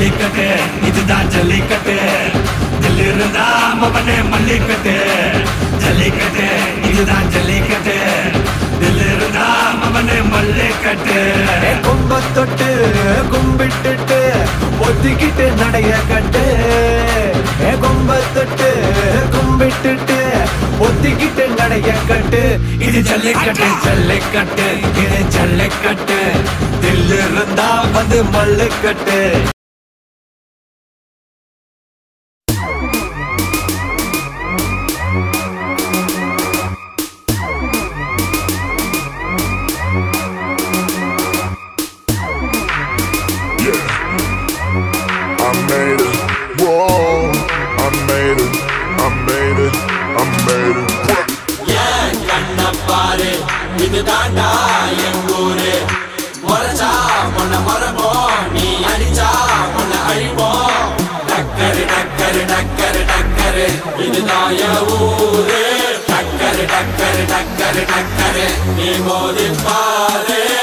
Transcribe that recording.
ஜல்லிக்கட்டு இதுதான் ஜல்லிக்கட்டு தில் இருந்தா மவனே மல்லிக்கட்டு ஜல்லிக்கட்டு இதுதான் ஜல்லிக்கட்டு தில் இருந்தா மவனே மல்லிக்கட்டு ஏ கும்ப தொட்டு கும்பிட்டுட்டு ஒத்திக்கிட்டு நடைய கட்டு ஏ கும்ப தொட்டு கும்பிட்டுட்டு ஒத்திக்கிட்டு நடைய கட்டு இது ஜல்லிக்கட்டு ஜல்லிக்கட்டு இது ஜல்லிக்கட்டு தில் இருந்தா வந்து மல்லு கட்டு I made it. Whoa, I made it. I made it. I made it. ஏன் கண்ண பாரு இது தாண்டா எங்கூரு முறைச்சா உன்னை மரபோம் நீ அடிச்சா உன்னை அழிப்போம் டக்கரு டக்கரு டக்கரு டக்கரு இதுதான் என் ஊரு டக்கரு டக்கரு டக்கரு டக்கரு நீ மோதி பாரு